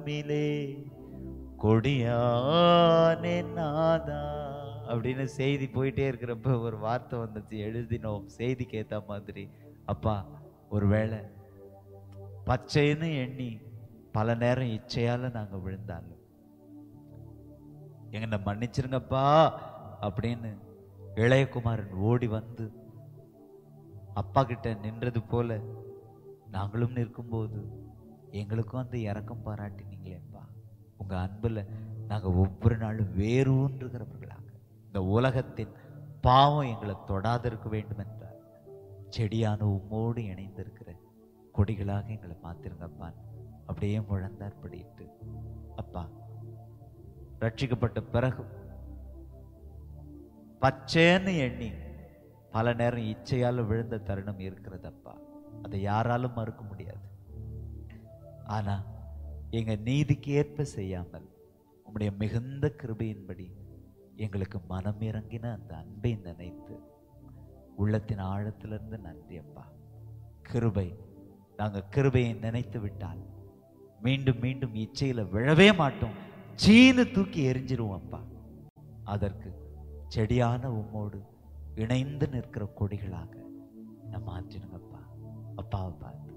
மிலே கொடியானே நாதா அப்படின்னு செய்தி போயிட்டே இருக்கிறப்ப ஒரு வார்த்தை வந்துச்சு எழுதினோம் செய்திக்கு ஏத்த மாதிரி அப்பா ஒருவேளை பச்சைன்னு எண்ணி பல நேரம் இச்சையால நாங்க விழுந்தாலும் எங்களை மன்னிச்சிருங்கப்பா அப்படின்னு இளையகுமாரன் ஓடி வந்து அப்பா கிட்ட நின்றது போல நாங்களும் நிற்கும்போது எங்களுக்கும் அந்த இறக்கம் பாராட்டினீங்களேப்பா உங்க அன்புல நாங்க ஒவ்வொரு நாளும் வேரூன்றுகிறவர்களாக இந்த உலகத்தின் பாவம் எங்களை தொடாதிருக்க வேண்டும் என்றார் செடியான உம்மோடு இணைந்திருக்கிற கொடிகளாக எங்களை மாத்திருங்கப்பா அப்படியே முழந்தார் படிட்டு அப்பா ரட்சிக்கப்பட்ட பிறகு பச்சைன்னு எண்ணி பல நேரம் இச்சையால் விழுந்த தருணம் இருக்கிறதப்பா அதை யாராலும் மறுக்க முடியாது ஆனா எங்க நீதிக்கு ஏற்ப செய்யாமல் உம்முடைய மிகுந்த கிருபையின்படி எங்களுக்கு மனம் இறங்கின அந்த அன்பை நினைத்து உள்ளத்தின் ஆழத்திலிருந்து நன்றி அப்பா கிருபை நாங்க கிருபையை நினைத்து விட்டால் மீண்டும் மீண்டும் இச்சையில விழவே மாட்டோம் சீனு தூக்கி எரிஞ்சிருவோம் அப்பா அதற்கு செடியான உம்மோடு இணைந்து நிற்கிற கொடிகளாக நம்ம மாற்றினுங்கப்பா அப்பாவை பார்த்து